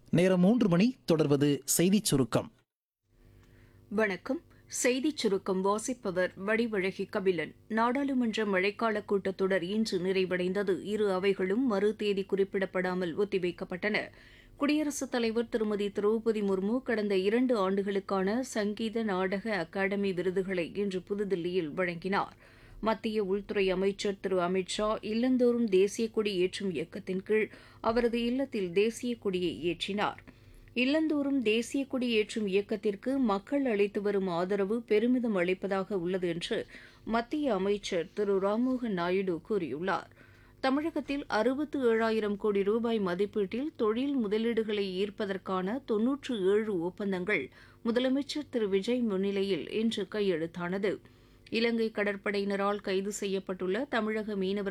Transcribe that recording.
நேரம் மூன்று மணி தொடர்வது செய்திச் சுருக்கம் வணக்கம் செய்திச் சுருக்கம் வாசிப்பவர் வடிவழகி கபிலன் நாடாளுமன்ற மழைக்கால கூட்டத்தொடர் இன்று நிறைவடைந்தது இரு அவைகளும் மறு தேதி குறிப்பிடப்படாமல் ஒத்திவைக்கப்பட்டன குடியரசுத் தலைவர் திருமதி திரௌபதி முர்மு கடந்த இரண்டு ஆண்டுகளுக்கான சங்கீத நாடக அகாடமி விருதுகளை இன்று புதுதில்லியில் வழங்கினார் மத்திய உள்துறை அமைச்சர் திரு அமித் ஷா இல்லந்தோறும் தேசிய கொடி ஏற்றும் இயக்கத்தின் கீழ் அவரது இல்லத்தில் தேசிய கொடியை ஏற்றினார் இல்லந்தோறும் தேசிய கொடி ஏற்றும் இயக்கத்திற்கு மக்கள் அளித்து வரும் ஆதரவு பெருமிதம் அளிப்பதாக உள்ளது என்று மத்திய அமைச்சர் திரு ராம்மோகன் நாயுடு கூறியுள்ளார் தமிழகத்தில் அறுபத்து ஏழாயிரம் கோடி ரூபாய் மதிப்பீட்டில் தொழில் முதலீடுகளை ஈர்ப்பதற்கான தொன்னூற்று ஏழு ஒப்பந்தங்கள் முதலமைச்சர் திரு விஜய் முன்னிலையில் இன்று கையெழுத்தானது இலங்கை கடற்படையினரால் கைது செய்யப்பட்டுள்ள தமிழக மீனவர்